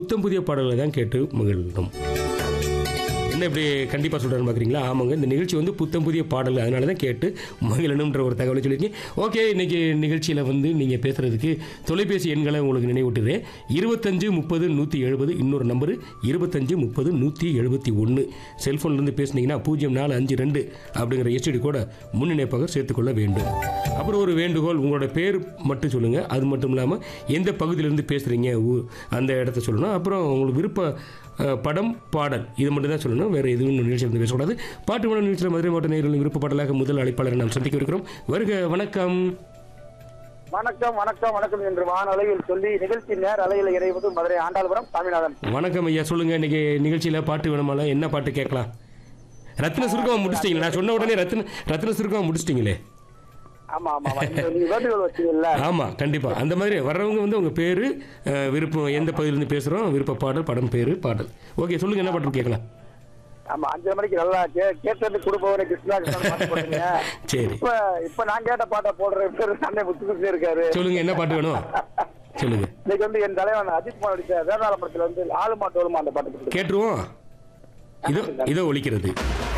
புத்தம் புதிய பாடல்களை தான் கேட்டு மகிழணும் என்ன இப்படி கண்டிப்பாக சொல்கிறேன்னு பார்க்குறீங்களா ஆமாங்க இந்த நிகழ்ச்சி வந்து புத்தம் புதிய பாடல் அதனால தான் கேட்டு மகிழணுன்ற ஒரு தகவலை சொல்லியிருக்கீங்க ஓகே இன்னைக்கு நிகழ்ச்சியில் வந்து நீங்கள் பேசுகிறதுக்கு தொலைபேசி எண்களை உங்களுக்கு நினைவூட்டுறேன் இருபத்தஞ்சு முப்பது நூற்றி எழுபது இன்னொரு நம்பரு இருபத்தஞ்சு முப்பது நூற்றி எழுபத்தி ஒன்று செல்ஃபோன்லேருந்து பேசுனீங்கன்னா பூஜ்ஜியம் நாலு அஞ்சு ரெண்டு அப்படிங்கிற எஸ்டிடி கூட முன்னிணைப்பாக சேர்த்துக்கொள்ள வேண்டும் அப்புறம் ஒரு வேண்டுகோள் உங்களோட பேர் மட்டும் சொல்லுங்கள் அது மட்டும் இல்லாமல் எந்த பகுதியிலேருந்து பேசுகிறீங்க ஊ- அந்த இடத்த சொல்லணும் அப்புறம் உங்களுக்கு விருப்ப அஹ், படம் பாடல் இது மட்டும் தான் சொல்லணும் வேறு எதுவும் நிகழ்ச்சி வந்து பேசக்கூடாது பாட்டு மன நிகழ்ச்சியில் மதுரை மாவட்ட நேர்களின் விருப்ப பாடலாக முதல் அழைப்பாளரை நாம் சந்திக்க இருக்கிறோம் வருக வணக்கம் வணக்கம் வணக்கம் வணக்கம் என்று வானொலியில் சொல்லி நிகழ்ச்சி நேர அலையில் இறைவது மதுரை ஆண்டாள்புரம் சாமிநாதன் வணக்கம் ஐயா சொல்லுங்கள் இன்னைக்கு நிகழ்ச்சியில் பாட்டு வேணுமால என்ன பாட்டு கேட்கலாம் ரத்ன சுருக்கமாக முடிச்சிட்டிங்களே நான் சொன்ன உடனே ரத்ன ரத்ன சுருக்கமாக முடிச்சிட்டிங்களே ஆமா ஆமா ஆமா. இந்த நீங்க வேண்டுகோள் வச்சீங்கல்ல ஆமாம் கண்டிப்பாக அந்த மாதிரி வர்றவங்க வந்து உங்கள் பேர் விருப்பம் எந்த பகுதியிலேருந்து பேசுகிறோம் விருப்ப பாடல் படம் பேர் பாடல் ஓகே சொல்லுங்கள் என்ன பாட்டு கேட்கலாம் ஆமா அஞ்சரை மணிக்கு நல்லா கே- கேட்டது கொடுப்பவரை கிருஷ்ணா கிருஷ்ணா பாட்டு போட்டீங்க சரி இப்ப இப்ப நான் கேட்ட பாட்டை போடுற பேரு அண்ணன் முத்துகிருஷ்ணன் இருக்காரு சொல்லுங்கள் என்ன பாட்டு வேணும் சொல்லுங்கள் இன்னைக்கு வந்து என் தலைவன் அஜித் குமார் நடிச்ச வேதாள படத்துல வந்து ஆளுமா டோலுமா அந்த பாட்டு கொடுத்துருக்கேன். கேட்டுருவோம் இதோ இதோ ஒலிக்கிறது